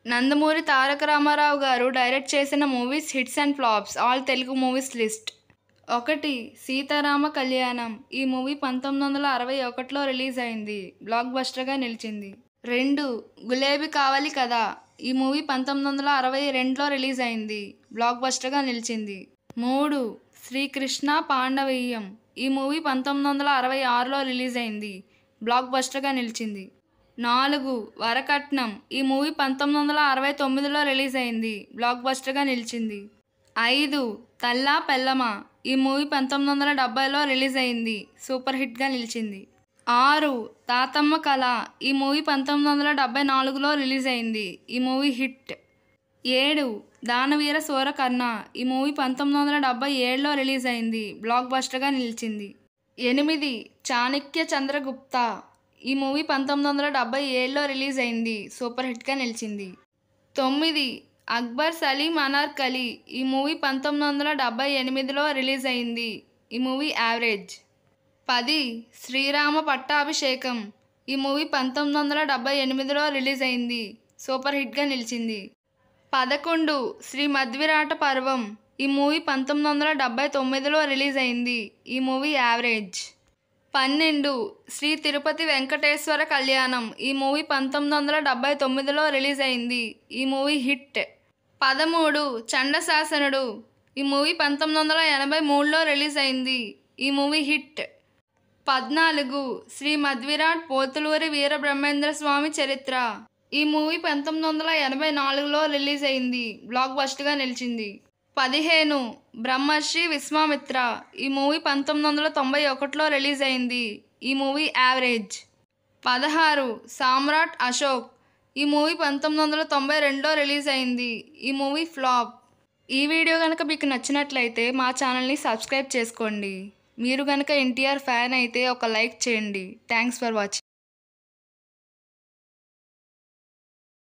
నందమూరి తారక రామారావు గారు డైరెక్ట్ చేసిన movies hits and flops all Telugu movies list ఒకటి సీతారామ కళ్యాణం ఈ మూవీ పంతొమ్మిది వందల అరవై ఒకటిలో రిలీజ్ అయింది బ్లాక్ బస్టర్గా నిలిచింది రెండు గులేబీ కావాలి కదా ఈ మూవీ పంతొమ్మిది వందల అరవై రెండులో రిలీజ్ అయింది బ్లాక్ బస్టర్గా నిలిచింది మూడు శ్రీకృష్ణ పాండవీయం ఈ మూవీ పంతొమ్మిది వందల అరవై ఆరులో రిలీజ్ అయింది బ్లాక్ బస్టర్గా నిలిచింది నాలుగు వరకట్నం ఈ మూవీ పంతొమ్మిది వందల అరవై తొమ్మిదిలో రిలీజ్ అయింది బ్లాక్ బస్టర్గా నిలిచింది ఐదు తల్లా పెల్లమ ఈ మూవీ పంతొమ్మిది వందల డెబ్బైలో రిలీజ్ అయింది సూపర్ హిట్గా నిలిచింది ఆరు తాతమ్మ కళ ఈ మూవీ పంతొమ్మిది వందల డెబ్బై నాలుగులో రిలీజ్ అయింది ఈ మూవీ హిట్ ఏడు దానవీర సూరకర్ణ ఈ మూవీ పంతొమ్మిది వందల డెబ్బై ఏడులో రిలీజ్ అయింది బ్లాక్ బస్టర్గా నిలిచింది ఎనిమిది చాణక్య చంద్రగుప్త ఈ మూవీ పంతొమ్మిది వందల డెబ్బై ఏడులో రిలీజ్ అయింది సూపర్ హిట్గా నిలిచింది తొమ్మిది అక్బర్ సలీం అనార్కలి ఈ మూవీ పంతొమ్మిది వందల డెబ్బై ఎనిమిదిలో రిలీజ్ అయింది ఈ మూవీ యావరేజ్ పది శ్రీరామ పట్టాభిషేకం ఈ మూవీ పంతొమ్మిది వందల డెబ్బై ఎనిమిదిలో రిలీజ్ అయింది సూపర్ హిట్గా నిలిచింది పదకొండు శ్రీ మధ్విరాట పర్వం ఈ మూవీ పంతొమ్మిది వందల డెబ్బై తొమ్మిదిలో రిలీజ్ అయింది ఈ మూవీ యావరేజ్ పన్నెండు శ్రీ తిరుపతి వెంకటేశ్వర కళ్యాణం ఈ మూవీ పంతొమ్మిది వందల డెబ్బై తొమ్మిదిలో రిలీజ్ అయింది ఈ మూవీ హిట్ పదమూడు చండశాసనుడు ఈ మూవీ పంతొమ్మిది వందల ఎనభై మూడులో రిలీజ్ అయింది ఈ మూవీ హిట్ పద్నాలుగు శ్రీ మధ్విరాట్ పోతులూరి వీరబ్రహ్మేంద్ర స్వామి చరిత్ర ఈ మూవీ పంతొమ్మిది వందల ఎనభై నాలుగులో రిలీజ్ అయింది బ్లాక్ బస్ట్గా నిలిచింది పదిహేను బ్రహ్మర్షి విశ్వామిత్ర ఈ మూవీ పంతొమ్మిది వందల తొంభై ఒకటిలో రిలీజ్ అయింది ఈ మూవీ యావరేజ్ పదహారు సామ్రాట్ అశోక్ ఈ మూవీ పంతొమ్మిది వందల తొంభై రెండులో రిలీజ్ అయింది ఈ మూవీ ఫ్లాప్ ఈ వీడియో కనుక మీకు నచ్చినట్లయితే మా ఛానల్ని సబ్స్క్రైబ్ చేసుకోండి మీరు కనుక ఎన్టీఆర్ ఫ్యాన్ అయితే ఒక లైక్ చేయండి థ్యాంక్స్ ఫర్ వాచింగ్